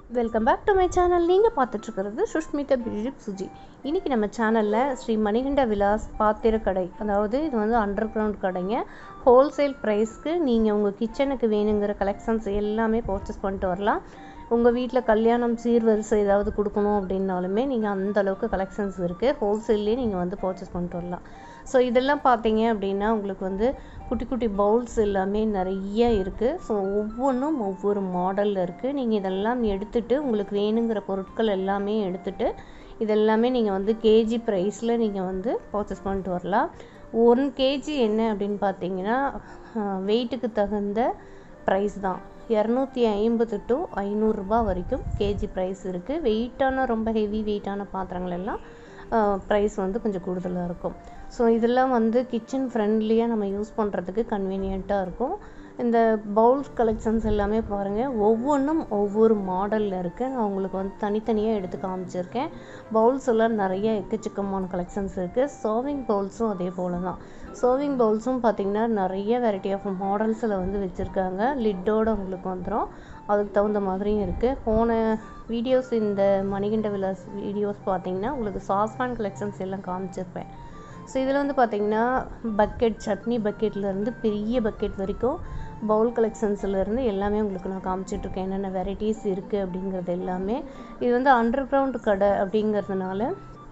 welcome back to my channel நீங்கள் பார்த்துட்ருக்கிறது சுஷ்மிதா பிரிஜிப் சுஜி இன்றைக்கி நம்ம சேனலில் ஸ்ரீ மணிகண்ட விலாஸ் பாத்திர கடை அதாவது இது வந்து அண்டர் கிரவுண்ட் கடைங்க ஹோல்சேல் ப்ரைஸ்க்கு நீங்கள் உங்கள் கிச்சனுக்கு வேணுங்கிற கலெக்ஷன்ஸ் எல்லாமே பர்ச்சேஸ் பண்ணிட்டு வரலாம் உங்கள் வீட்டில் கல்யாணம் சீர்வரிசை ஏதாவது கொடுக்கணும் அப்படின்னாலுமே நீங்கள் அந்த அளவுக்கு கலெக்ஷன்ஸ் இருக்குது ஹோல்சேல்லே நீங்கள் வந்து பர்ச்சேஸ் பண்ணிட்டு வரலாம் ஸோ இதெல்லாம் பார்த்தீங்க அப்படின்னா உங்களுக்கு வந்து குட்டி குட்டி பவுல்ஸ் எல்லாமே நிறைய இருக்குது ஸோ ஒவ்வொன்றும் ஒவ்வொரு மாடலில் இருக்குது நீங்கள் இதெல்லாம் எடுத்துட்டு உங்களுக்கு வேணுங்கிற பொருட்கள் எல்லாமே எடுத்துட்டு இதெல்லாமே நீங்கள் வந்து கேஜி ப்ரைஸில் நீங்கள் வந்து பர்ச்சேஸ் பண்ணிட்டு வரலாம் ஒன் கேஜி என்ன அப்படின்னு பார்த்தீங்கன்னா வெயிட்டுக்கு தகுந்த ப்ரைஸ் தான் இரநூத்தி ஐம்பது டு ஐநூறுரூபா வரைக்கும் கேஜி ப்ரைஸ் இருக்குது வெயிட்டான ரொம்ப ஹெவி வெயிட்டான பாத்திரங்கள் எல்லாம் ப்ரைஸ் வந்து கொஞ்சம் கூடுதலாக இருக்கும் ஸோ இதெல்லாம் வந்து கிச்சன் ஃப்ரெண்ட்லியாக நம்ம யூஸ் பண்ணுறதுக்கு கன்வீனியண்ட்டாக இருக்கும் இந்த பவுல்ஸ் கலெக்ஷன்ஸ் எல்லாமே பாருங்கள் ஒவ்வொன்றும் ஒவ்வொரு மாடலில் இருக்குது நான் உங்களுக்கு வந்து தனித்தனியாக எடுத்து காமிச்சிருக்கேன் பவுல்ஸ் எல்லாம் நிறைய எக்கச்சக்கமான கலெக்ஷன்ஸ் இருக்குது சர்விங் பவுல்ஸும் அதே போல் தான் சர்விங் பவுல்ஸும் பார்த்திங்கன்னா நிறைய வெரைட்டி ஆஃப் மாடல்ஸில் வந்து வச்சுருக்காங்க லிட்டோடு உங்களுக்கு வந்துடும் அதுக்கு தகுந்த மாதிரியும் இருக்குது போன வீடியோஸ் இந்த மணிகண்ட விலாஸ் வீடியோஸ் பார்த்தீங்கன்னா உங்களுக்கு சாஸ்பான் கலெக்ஷன்ஸ் எல்லாம் காமிச்சிருப்பேன் ஸோ இதில் வந்து பார்த்திங்கன்னா பக்கெட் சட்னி பக்கெட்லேருந்து பெரிய பக்கெட் வரைக்கும் பவுல் கலெக்ஷன்ஸ்லேருந்து எல்லாமே உங்களுக்கு நான் காமிச்சிட்ருக்கேன் என்னென்ன வெரைட்டிஸ் இருக்குது அப்படிங்கிறது எல்லாமே இது வந்து அண்டர் கிரவுண்ட் கடை அப்படிங்கிறதுனால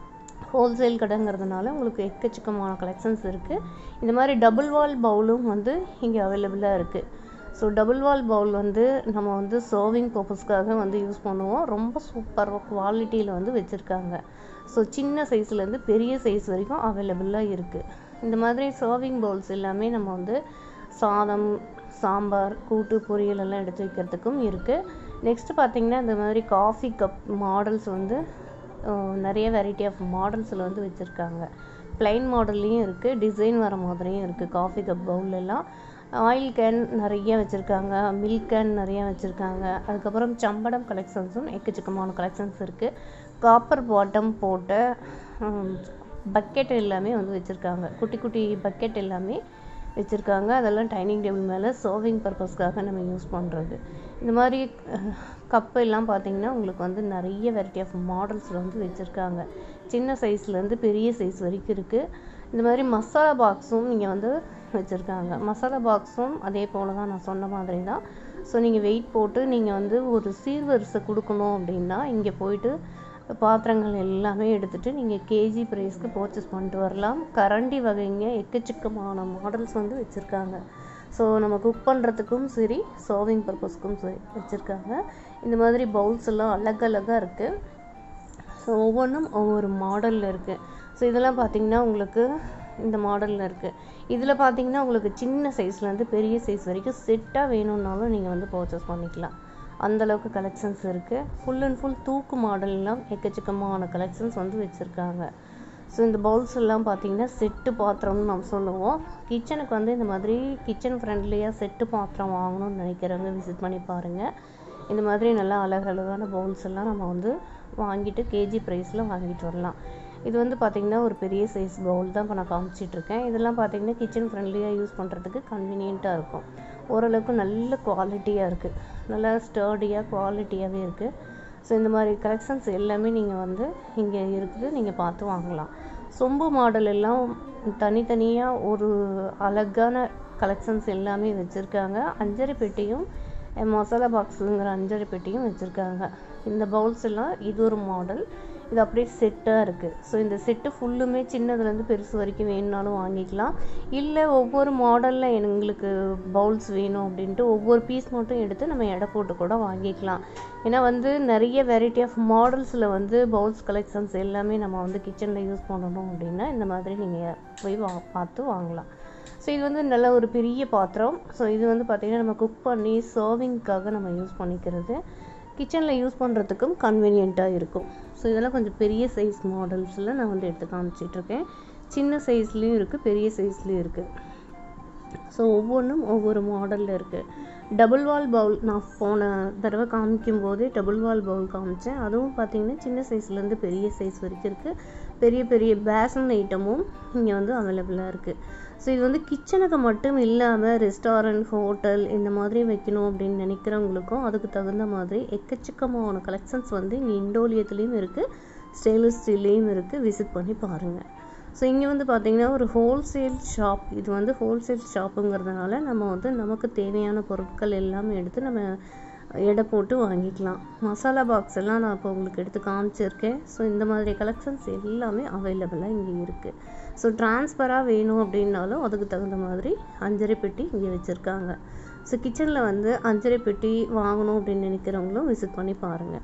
ஹோல்சேல் கடைங்கிறதுனால உங்களுக்கு எக்கச்சக்கமான கலெக்ஷன்ஸ் இருக்குது இந்த மாதிரி டபுள் வால் பவுலும் வந்து இங்கே அவைலபிளாக இருக்குது ஸோ டபுள் வால் பவுல் வந்து நம்ம வந்து சர்விங் பர்பஸ்க்காக வந்து யூஸ் பண்ணுவோம் ரொம்ப சூப்பர் குவாலிட்டியில் வந்து வச்சுருக்காங்க ஸோ சின்ன சைஸ்லேருந்து பெரிய சைஸ் வரைக்கும் அவைலபிளாக இருக்குது இந்த மாதிரி சர்விங் பவுல்ஸ் எல்லாமே நம்ம வந்து சாதம் சாம்பார் கூட்டு பொரியல் எல்லாம் எடுத்து வைக்கிறதுக்கும் இருக்குது நெக்ஸ்ட்டு பார்த்திங்கன்னா இந்த மாதிரி காஃபி கப் மாடல்ஸ் வந்து நிறைய வெரைட்டி ஆஃப் மாடல்ஸில் வந்து வச்சுருக்காங்க ப்ளைன் மாடல்லையும் இருக்குது டிசைன் வர மாதிரியும் இருக்குது காஃபி கப் பவுலெல்லாம் ஆயில் கேன் நிறைய வச்சுருக்காங்க மில்க் கேன் நிறைய வச்சுருக்காங்க அதுக்கப்புறம் சம்படம் கலெக்ஷன்ஸும் எக்கச்சக்கமான கலெக்ஷன்ஸ் இருக்குது காப்பர் பாட்டம் போட்ட பக்கெட் எல்லாமே வந்து வச்சுருக்காங்க குட்டி குட்டி பக்கெட் எல்லாமே வச்சுருக்காங்க அதெல்லாம் டைனிங் டேபிள் மேலே சர்விங் பர்பஸ்க்காக நம்ம யூஸ் பண்ணுறது இந்த மாதிரி கப்பு எல்லாம் பார்த்திங்கன்னா உங்களுக்கு வந்து நிறைய வெரைட்டி ஆஃப் மாடல்ஸில் வந்து வச்சுருக்காங்க சின்ன சைஸ்லேருந்து பெரிய சைஸ் வரைக்கும் இருக்குது இந்த மாதிரி மசாலா பாக்ஸும் இங்கே வந்து வச்சுருக்காங்க மசாலா பாக்ஸும் அதே போல் தான் நான் சொன்ன மாதிரி தான் ஸோ நீங்கள் வெயிட் போட்டு நீங்கள் வந்து ஒரு சீர்வரிசை கொடுக்கணும் அப்படின்னா இங்கே போயிட்டு பாத்திரங்கள் எல்லாமே எடுத்துகிட்டு நீங்கள் கேஜி ப்ரைஸ்க்கு பர்ச்சேஸ் பண்ணிட்டு வரலாம் கரண்டி வகைங்க எக்கச்சக்கமான மாடல்ஸ் வந்து வச்சுருக்காங்க ஸோ நம்ம குக் பண்ணுறதுக்கும் சரி சர்விங் பர்பஸ்க்கும் சரி வச்சுருக்காங்க இந்த மாதிரி பவுல்ஸ் எல்லாம் அழகழகாக இருக்குது ஸோ ஒவ்வொன்றும் ஒவ்வொரு மாடலில் இருக்குது ஸோ இதெல்லாம் பார்த்திங்கன்னா உங்களுக்கு இந்த மாடலில் இருக்குது இதில் பார்த்தீங்கன்னா உங்களுக்கு சின்ன சைஸ்லேருந்து பெரிய சைஸ் வரைக்கும் செட்டாக வேணும்னாலும் நீங்கள் வந்து பர்ச்சேஸ் பண்ணிக்கலாம் அந்தளவுக்கு கலெக்ஷன்ஸ் இருக்குது ஃபுல் அண்ட் ஃபுல் தூக்கு மாடல்லாம் எக்கச்சக்கமான கலெக்ஷன்ஸ் வந்து வச்சுருக்காங்க ஸோ இந்த பவுல்ஸ் எல்லாம் பார்த்தீங்கன்னா செட்டு பாத்திரம்னு நம்ம சொல்லுவோம் கிச்சனுக்கு வந்து இந்த மாதிரி கிச்சன் ஃப்ரெண்ட்லியாக செட்டு பாத்திரம் வாங்கணும்னு நினைக்கிறவங்க விசிட் பண்ணி பாருங்கள் இந்த மாதிரி நல்லா அழகழகான பவுல்ஸ் எல்லாம் நம்ம வந்து வாங்கிட்டு கேஜி ப்ரைஸில் வாங்கிட்டு வரலாம் இது வந்து பார்த்திங்கன்னா ஒரு பெரிய சைஸ் பவுல் தான் இப்போ நான் காமிச்சிட்ருக்கேன் இதெல்லாம் பார்த்திங்கன்னா கிச்சன் ஃப்ரெண்ட்லியாக யூஸ் பண்ணுறதுக்கு கன்வீனியண்ட்டாக இருக்கும் ஓரளவுக்கு நல்ல குவாலிட்டியாக இருக்குது நல்லா ஸ்டர்டியாக குவாலிட்டியாகவே இருக்குது ஸோ இந்த மாதிரி கலெக்ஷன்ஸ் எல்லாமே நீங்கள் வந்து இங்கே இருக்குது நீங்கள் பார்த்து வாங்கலாம் சொம்பு மாடல் எல்லாம் தனித்தனியாக ஒரு அழகான கலெக்ஷன்ஸ் எல்லாமே வச்சுருக்காங்க அஞ்சரை பெட்டியும் மசாலா பாக்ஸுங்கிற அஞ்சரை பெட்டியும் வச்சுருக்காங்க இந்த பவுல்ஸ் எல்லாம் இது ஒரு மாடல் இது அப்படியே செட்டாக இருக்குது ஸோ இந்த செட்டு ஃபுல்லுமே சின்னதுலேருந்து பெருசு வரைக்கும் வேணுனாலும் வாங்கிக்கலாம் இல்லை ஒவ்வொரு மாடலில் எங்களுக்கு பவுல்ஸ் வேணும் அப்படின்ட்டு ஒவ்வொரு பீஸ் மட்டும் எடுத்து நம்ம எடை போட்டு கூட வாங்கிக்கலாம் ஏன்னா வந்து நிறைய வெரைட்டி ஆஃப் மாடல்ஸில் வந்து பவுல்ஸ் கலெக்ஷன்ஸ் எல்லாமே நம்ம வந்து கிச்சனில் யூஸ் பண்ணணும் அப்படின்னா இந்த மாதிரி நீங்கள் போய் வா பார்த்து வாங்கலாம் ஸோ இது வந்து நல்ல ஒரு பெரிய பாத்திரம் ஸோ இது வந்து பார்த்திங்கன்னா நம்ம குக் பண்ணி சர்விங்க்காக நம்ம யூஸ் பண்ணிக்கிறது கிச்சனில் யூஸ் பண்ணுறதுக்கும் கன்வீனியண்ட்டாக இருக்கும் ஸோ இதெல்லாம் கொஞ்சம் பெரிய சைஸ் மாடல்ஸில் நான் வந்து எடுத்து காமிச்சிட்ருக்கேன் சின்ன சைஸ்லேயும் இருக்குது பெரிய சைஸ்லேயும் இருக்குது ஸோ ஒவ்வொன்றும் ஒவ்வொரு மாடலில் இருக்குது டபுள் வால் பவுல் நான் போன தடவை காமிக்கும் போதே டபுள் வால் பவுல் காமிச்சேன் அதுவும் பார்த்திங்கன்னா சின்ன சைஸ்லேருந்து பெரிய சைஸ் வரைக்கும் இருக்குது பெரிய பெரிய பேசன் ஐட்டமும் இங்கே வந்து அவைலபிளாக இருக்குது ஸோ இது வந்து கிச்சனுக்கு மட்டும் இல்லாமல் ரெஸ்டாரண்ட் ஹோட்டல் இந்த மாதிரி வைக்கணும் அப்படின்னு நினைக்கிறவங்களுக்கும் அதுக்கு தகுந்த மாதிரி எக்கச்சக்கமான கலெக்ஷன்ஸ் வந்து இங்கே இண்டோலியத்துலேயும் இருக்குது ஸ்டெயின்லெஸ் ஸ்டீல்லையும் இருக்குது விசிட் பண்ணி பாருங்கள் ஸோ இங்கே வந்து பார்த்திங்கன்னா ஒரு ஹோல்சேல் ஷாப் இது வந்து ஹோல்சேல் ஷாப்புங்கிறதுனால நம்ம வந்து நமக்கு தேவையான பொருட்கள் எல்லாமே எடுத்து நம்ம எடை போட்டு வாங்கிக்கலாம் மசாலா பாக்ஸ் எல்லாம் நான் இப்போ உங்களுக்கு எடுத்து காமிச்சிருக்கேன் ஸோ இந்த மாதிரி கலெக்ஷன்ஸ் எல்லாமே அவைலபிளாக இங்கே இருக்குது ஸோ ட்ரான்ஸ்ஃபராக வேணும் அப்படின்னாலும் அதுக்கு தகுந்த மாதிரி அஞ்சரை பெட்டி இங்கே வச்சுருக்காங்க ஸோ கிச்சனில் வந்து அஞ்சரை பெட்டி வாங்கணும் அப்படின்னு நினைக்கிறவங்களும் விசிட் பண்ணி பாருங்கள்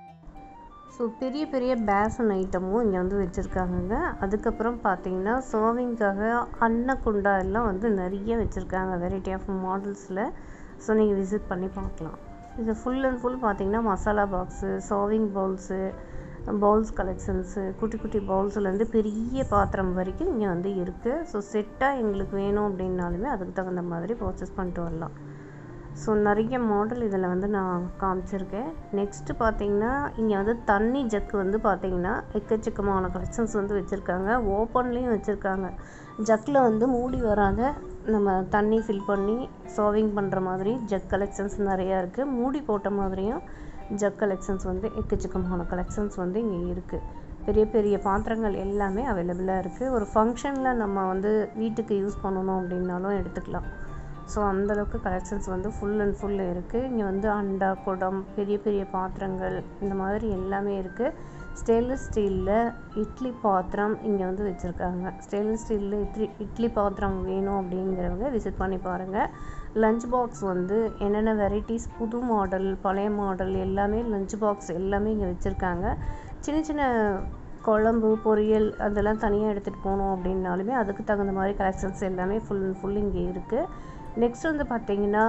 ஸோ பெரிய பெரிய பேசன் ஐட்டமும் இங்கே வந்து வச்சுருக்காங்கங்க அதுக்கப்புறம் பார்த்தீங்கன்னா சர்விங்காக அன்னக்குண்டா எல்லாம் வந்து நிறைய வச்சுருக்காங்க வெரைட்டி ஆஃப் மாடல்ஸில் ஸோ நீங்கள் விசிட் பண்ணி பார்க்கலாம் இது ஃபுல் அண்ட் ஃபுல் பார்த்தீங்கன்னா masala box serving bowls bowls collections குட்டி குட்டி பவுல்ஸ்லேருந்து பெரிய பாத்திரம் வரைக்கும் இங்கே வந்து இருக்குது ஸோ செட்டாக எங்களுக்கு வேணும் அப்படின்னாலுமே அதுக்கு தகுந்த மாதிரி பர்ச்சேஸ் பண்ணிட்டு வரலாம் ஸோ நிறைய மாடல் இதில் வந்து நான் காமிச்சிருக்கேன் நெக்ஸ்ட்டு பார்த்தீங்கன்னா இங்கே வந்து தண்ணி ஜக்கு வந்து பார்த்தீங்கன்னா எக்கச்சக்கமான கலெக்ஷன்ஸ் வந்து வச்சுருக்காங்க ஓப்பன்லேயும் வச்சுருக்காங்க ஜக்கில் வந்து மூடி வராத நம்ம தண்ணி ஃபில் பண்ணி சர்விங் பண்ணுற மாதிரி ஜக் கலெக்ஷன்ஸ் நிறையா இருக்குது மூடி போட்ட மாதிரியும் ஜக் கலெக்ஷன்ஸ் வந்து எக்கச்சக்கமான கலெக்ஷன்ஸ் வந்து இங்கே இருக்குது பெரிய பெரிய பாத்திரங்கள் எல்லாமே அவைலபிளாக இருக்குது ஒரு ஃபங்க்ஷனில் நம்ம வந்து வீட்டுக்கு யூஸ் பண்ணணும் அப்படின்னாலும் எடுத்துக்கலாம் ஸோ அந்தளவுக்கு கலெக்ஷன்ஸ் வந்து ஃபுல் அண்ட் ஃபுல் இருக்குது இங்கே வந்து அண்டா குடம் பெரிய பெரிய பாத்திரங்கள் இந்த மாதிரி எல்லாமே இருக்குது ஸ்டெயின்லெஸ் ஸ்டீலில் இட்லி பாத்திரம் இங்கே வந்து வச்சுருக்காங்க ஸ்டெயின்லெஸ் ஸ்டீலில் இட்லி இட்லி பாத்திரம் வேணும் அப்படிங்கிறவங்க விசிட் பண்ணி பாருங்கள் லஞ்ச் பாக்ஸ் வந்து என்னென்ன வெரைட்டிஸ் புது மாடல் பழைய மாடல் எல்லாமே லஞ்ச் பாக்ஸ் எல்லாமே இங்கே வச்சுருக்காங்க சின்ன சின்ன குழம்பு பொரியல் அதெல்லாம் தனியாக எடுத்துகிட்டு போகணும் அப்படின்னாலுமே அதுக்கு தகுந்த மாதிரி கலெக்ஷன்ஸ் எல்லாமே ஃபுல் அண்ட் ஃபுல் இங்கே இருக்குது நெக்ஸ்ட் வந்து பார்த்திங்கன்னா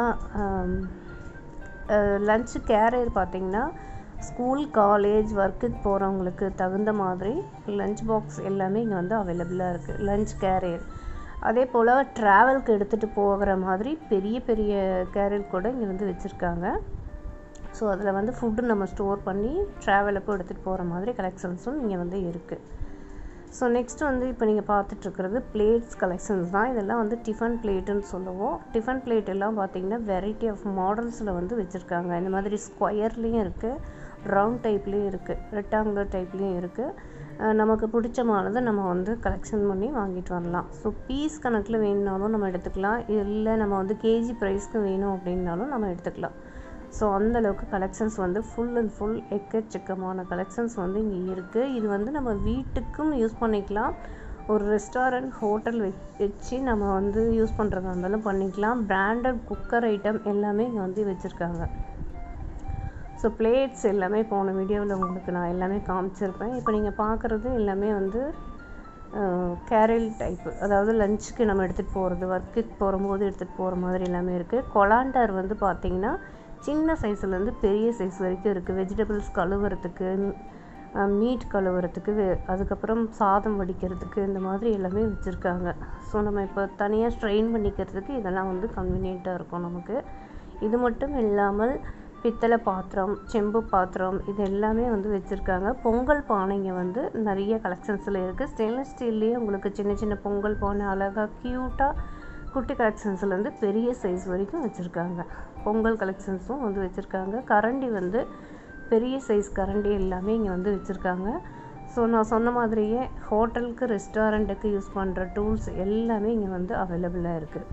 லன்ச்சு கேரியர் பார்த்திங்கன்னா ஸ்கூல் காலேஜ் ஒர்க்குக்கு போகிறவங்களுக்கு தகுந்த மாதிரி லஞ்ச் பாக்ஸ் எல்லாமே இங்கே வந்து அவைலபிளாக இருக்குது லஞ்ச் கேரியர் அதே போல் ட்ராவலுக்கு எடுத்துகிட்டு போகிற மாதிரி பெரிய பெரிய கேரியர் கூட இங்கே வந்து வச்சுருக்காங்க ஸோ அதில் வந்து ஃபுட்டு நம்ம ஸ்டோர் பண்ணி ட்ராவலுக்கும் எடுத்துகிட்டு போகிற மாதிரி கலெக்ஷன்ஸும் இங்கே வந்து இருக்குது ஸோ நெக்ஸ்ட் வந்து இப்போ நீங்கள் பார்த்துட்ருக்கிறது பிளேட்ஸ் கலெக்ஷன்ஸ் தான் இதெல்லாம் வந்து டிஃபன் பிளேட்டுன்னு சொல்லுவோம் டிஃபன் பிளேட் எல்லாம் பார்த்தீங்கன்னா வெரைட்டி ஆஃப் மாடல்ஸில் வந்து வச்சுருக்காங்க இந்த மாதிரி ஸ்கொயர்லேயும் இருக்குது ரவுண்ட் டைப்லேயும் இருக்குது ரெக்டாங்குலர் டைப்லேயும் இருக்குது நமக்கு பிடிச்சமானதை நம்ம வந்து கலெக்ஷன் பண்ணி வாங்கிட்டு வரலாம் ஸோ பீஸ் கணக்கில் வேணுனாலும் நம்ம எடுத்துக்கலாம் இல்லை நம்ம வந்து கேஜி ப்ரைஸ்க்கு வேணும் அப்படின்னாலும் நம்ம எடுத்துக்கலாம் ஸோ அந்தளவுக்கு கலெக்ஷன்ஸ் வந்து ஃபுல் அண்ட் ஃபுல் எக்கச்சக்கமான கலெக்ஷன்ஸ் வந்து இங்கே இருக்குது இது வந்து நம்ம வீட்டுக்கும் யூஸ் பண்ணிக்கலாம் ஒரு ரெஸ்டாரண்ட் ஹோட்டல் வச்சு நம்ம வந்து யூஸ் பண்ணுறதா இருந்தாலும் பண்ணிக்கலாம் பிராண்டட் குக்கர் ஐட்டம் எல்லாமே இங்கே வந்து வச்சுருக்காங்க ஸோ பிளேட்ஸ் எல்லாமே போன வீடியோவில் உங்களுக்கு நான் எல்லாமே காமிச்சிருப்பேன் இப்போ நீங்கள் பார்க்குறது எல்லாமே வந்து கேரல் டைப்பு அதாவது லஞ்சுக்கு நம்ம எடுத்துகிட்டு போகிறது ஒர்க்குக்கு போகும்போது எடுத்துகிட்டு போகிற மாதிரி எல்லாமே இருக்குது கொலாண்டர் வந்து பார்த்திங்கன்னா சின்ன சைஸ்லேருந்து பெரிய சைஸ் வரைக்கும் இருக்குது வெஜிடபிள்ஸ் கழுவுறதுக்கு மீட் கழுவுறதுக்கு அதுக்கப்புறம் சாதம் வடிக்கிறதுக்கு இந்த மாதிரி எல்லாமே வச்சுருக்காங்க ஸோ நம்ம இப்போ தனியாக ஸ்ட்ரெயின் பண்ணிக்கிறதுக்கு இதெல்லாம் வந்து கன்வீனியண்ட்டாக இருக்கும் நமக்கு இது மட்டும் இல்லாமல் பித்தளை பாத்திரம் செம்பு பாத்திரம் இது எல்லாமே வந்து வச்சுருக்காங்க பொங்கல் பானைங்க வந்து நிறைய கலெக்ஷன்ஸில் இருக்குது ஸ்டெயின்லெஸ் ஸ்டீல்லேயே உங்களுக்கு சின்ன சின்ன பொங்கல் பானை அழகாக க்யூட்டாக குட்டி கலெக்ஷன்ஸ்லேருந்து பெரிய சைஸ் வரைக்கும் வச்சுருக்காங்க பொங்கல் கலெக்ஷன்ஸும் வந்து வச்சுருக்காங்க கரண்டி வந்து பெரிய சைஸ் கரண்டி எல்லாமே இங்கே வந்து வச்சுருக்காங்க ஸோ நான் சொன்ன மாதிரியே ஹோட்டலுக்கு ரெஸ்டாரண்ட்டுக்கு யூஸ் பண்ணுற டூல்ஸ் எல்லாமே இங்கே வந்து அவைலபிளாக இருக்குது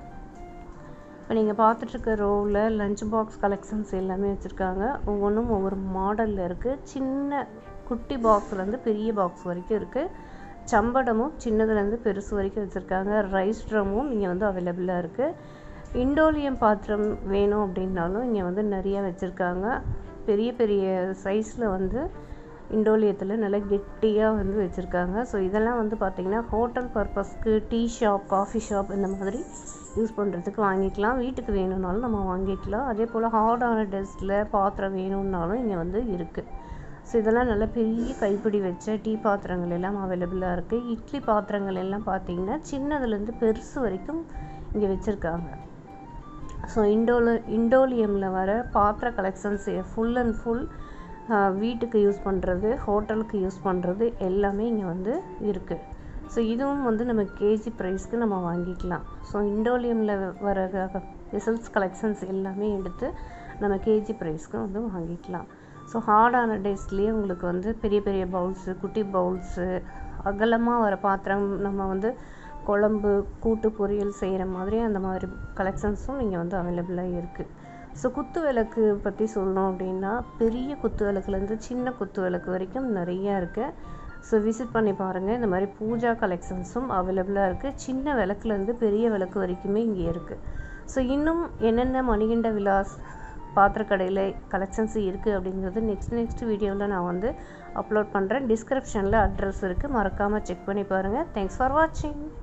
இப்போ நீங்கள் பார்த்துட்ருக்க ரோவில் லஞ்ச் பாக்ஸ் கலெக்ஷன்ஸ் எல்லாமே வச்சுருக்காங்க ஒவ்வொன்றும் ஒவ்வொரு மாடலில் இருக்குது சின்ன குட்டி பாக்ஸ்லேருந்து பெரிய பாக்ஸ் வரைக்கும் இருக்குது சம்படமும் சின்னதுலேருந்து பெருசு வரைக்கும் வச்சுருக்காங்க ரைஸ் ட்ரம்மும் இங்கே வந்து அவைலபிளாக இருக்குது இண்டோலியம் பாத்திரம் வேணும் அப்படின்னாலும் இங்கே வந்து நிறைய வச்சுருக்காங்க பெரிய பெரிய சைஸில் வந்து இண்டோலியத்தில் நல்லா கெட்டியாக வந்து வச்சுருக்காங்க ஸோ இதெல்லாம் வந்து பார்த்திங்கன்னா ஹோட்டல் பர்பஸ்க்கு டீ ஷாப் காஃபி ஷாப் இந்த மாதிரி யூஸ் பண்ணுறதுக்கு வாங்கிக்கலாம் வீட்டுக்கு வேணும்னாலும் நம்ம வாங்கிக்கலாம் அதே போல் ஹார்டான டெஸ்ட்டில் பாத்திரம் வேணும்னாலும் இங்கே வந்து இருக்குது ஸோ இதெல்லாம் நல்ல பெரிய கைப்பிடி வச்ச டீ பாத்திரங்கள் எல்லாம் அவைலபிளாக இருக்குது இட்லி பாத்திரங்கள் எல்லாம் பார்த்திங்கன்னா சின்னதுலேருந்து பெருசு வரைக்கும் இங்கே வச்சுருக்காங்க ஸோ இண்டோல இண்டோலியமில் வர பாத்திர கலெக்ஷன்ஸ் ஃபுல் அண்ட் ஃபுல் வீட்டுக்கு யூஸ் பண்ணுறது ஹோட்டலுக்கு யூஸ் பண்ணுறது எல்லாமே இங்கே வந்து இருக்குது ஸோ இதுவும் வந்து நம்ம கேஜி ப்ரைஸ்க்கு நம்ம வாங்கிக்கலாம் ஸோ இண்டோலியமில் வர ரிசல்ட்ஸ் கலெக்ஷன்ஸ் எல்லாமே எடுத்து நம்ம கேஜி ப்ரைஸ்க்கு வந்து வாங்கிக்கலாம் ஸோ ஹார்டான டேஸ்லேயே உங்களுக்கு வந்து பெரிய பெரிய பவுல்ஸு குட்டி பவுல்ஸு அகலமாக வர பாத்திரம் நம்ம வந்து குழம்பு கூட்டு பொரியல் செய்கிற மாதிரி அந்த மாதிரி கலெக்ஷன்ஸும் இங்கே வந்து அவைலபிளாக இருக்குது ஸோ குத்து விளக்கு பற்றி சொல்லணும் அப்படின்னா பெரிய குத்து விளக்குலேருந்து சின்ன குத்து விளக்கு வரைக்கும் நிறையா இருக்குது ஸோ விசிட் பண்ணி பாருங்கள் இந்த மாதிரி பூஜா கலெக்ஷன்ஸும் அவைலபிளாக இருக்குது சின்ன விளக்குலேருந்து பெரிய விளக்கு வரைக்குமே இங்கே இருக்குது ஸோ இன்னும் என்னென்ன மணிகண்ட விலாஸ் பாத்திரக்கடையில் கலெக்ஷன்ஸ் இருக்குது அப்படிங்கிறது நெக்ஸ்ட் நெக்ஸ்ட் வீடியோவில் நான் வந்து அப்லோட் பண்ணுறேன் டிஸ்கிரிப்ஷனில் அட்ரஸ் இருக்குது மறக்காமல் செக் பண்ணி பாருங்கள் தேங்க்ஸ் ஃபார் வாட்சிங்